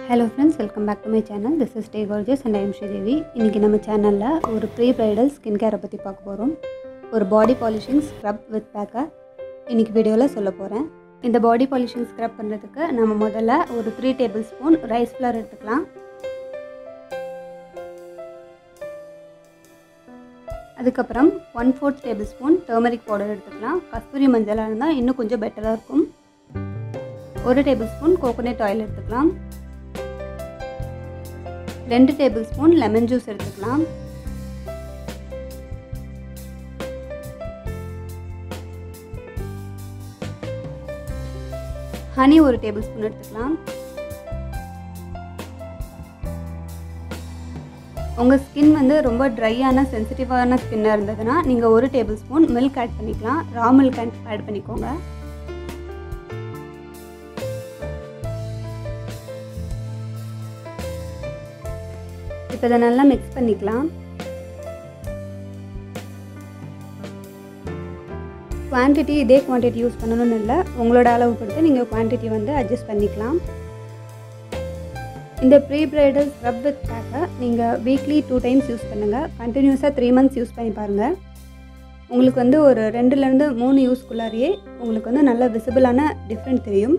hello friends welcome back to my channel this is day gorgeous and I'm Sridevi இன்றைக்கி நம்ம சேனலில் ஒரு pre bridal skin கேரை பற்றி பார்க்க போகிறோம் ஒரு பாடி பாலிஷிங் ஸ்க்ரப் வித் பேக்கை இன்றைக்கி வீடியோவில் சொல்ல போகிறேன் இந்த பாடி பாலிஷிங் ஸ்க்ரப் பண்ணுறதுக்கு நம்ம முதல்ல ஒரு three table spoon rice flour எடுத்துக்கலாம் அதுக்கப்புறம் one fourth table spoon turmeric powder எடுத்துக்கலாம் கஸ்தூரி மஞ்சளாக இருந்தால் இன்னும் கொஞ்சம் பெட்டராக இருக்கும் ஒரு டேபிள் ஸ்பூன் கோகோனட் ஆயில் எடுத்துக்கலாம் ரெண்டு டேபிள் ஸ்பூன் லெமன் ஜூஸ் எடுத்துக்கலாம் ஹனி ஒரு டேபிள் ஸ்பூன் எடுத்துக்கலாம் உங்கள் ஸ்கின் வந்து ரொம்ப ட்ரையான சென்சிட்டிவான ஸ்கின்னாக இருந்ததுன்னா நீங்கள் ஒரு டேபிள் ஸ்பூன் மில்க் ஆட் பண்ணிக்கலாம் ரா மில்க் ஆட் பண்ணிக்கோங்க இப்போ இதை நல்லா மிக்ஸ் பண்ணிக்கலாம் குவான்டிட்டி இதே குவான்டிட்டி யூஸ் பண்ணணும்னு இல்லை உங்களோட அளவு பொறுத்து நீங்கள் குவான்டிட்டி வந்து அட்ஜஸ்ட் பண்ணிக்கலாம் இந்த ப்ரீ பிரைடல் ஸ்க்ரப் வித் பேக்கை நீங்கள் வீக்லி டூ டைம்ஸ் யூஸ் பண்ணுங்கள் கண்டினியூஸாக த்ரீ மந்த்ஸ் யூஸ் பண்ணி பாருங்கள் உங்களுக்கு வந்து ஒரு ரெண்டுலேருந்து மூணு யூஸ்குள்ளாரியே உங்களுக்கு வந்து நல்ல விசிபிளான டிஃப்ரெண்ட் தெரியும்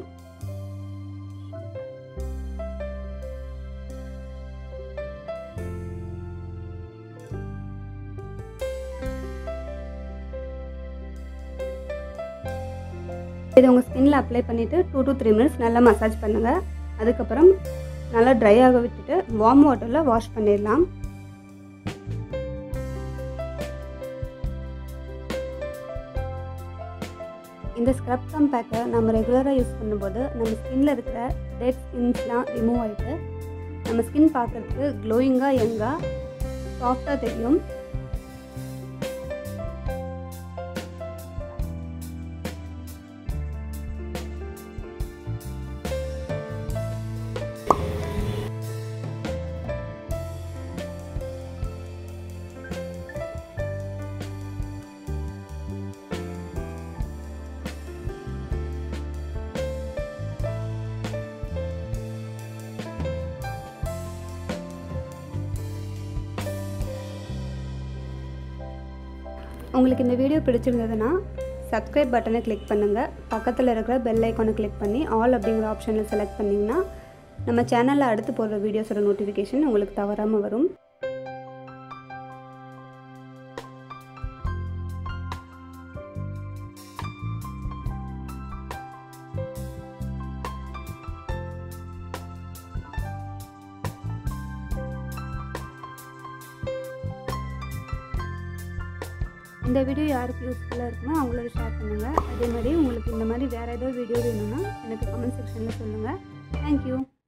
இதை உங்கள் ஸ்கின்னில் அப்ளை பண்ணிவிட்டு டூ டு த்ரீ மினிட்ஸ் நல்லா மசாஜ் பண்ணுங்கள் அதுக்கப்புறம் நல்லா ட்ரை ஆக விட்டுட்டு வார்ம் வாட்டரில் வாஷ் பண்ணிடலாம் இந்த ஸ்க்ரப் கம் பேக்கை நம்ம ரெகுலராக யூஸ் பண்ணும்போது நம்ம ஸ்கின்னில் இருக்கிற டெட் ஸ்கின்ஸ்லாம் ரிமூவ் ஆகிட்டு நம்ம ஸ்கின் பார்க்குறதுக்கு க்ளோயிங்காக யங்காக சாஃப்டாக தெரியும் உங்களுக்கு இந்த வீடியோ பிடிச்சிருந்ததுன்னா சப்ஸ்கிரைப் பட்டனை கிளிக் பண்ணுங்கள் பக்கத்தில் இருக்கிற பெல் ஐக்கானை கிளிக் பண்ணி ஆல் அப்படிங்கிற ஆப்ஷனில் செலக்ட் பண்ணிங்கன்னா நம்ம சேனலில் அடுத்து போடுற வீடியோஸோட நோட்டிஃபிகேஷன் உங்களுக்கு தவறாமல் வரும் இந்த வீடியோ யாருக்கு யூஸ்ஃபுல்லாக இருக்குமோ அவங்களோட ஷேர் பண்ணுங்கள் அதே மாதிரி உங்களுக்கு இந்த மாதிரி வேறு ஏதோ வீடியோ வேணும்னா எனக்கு கமெண்ட் செக்ஷனில் சொல்லுங்கள் தேங்க்யூ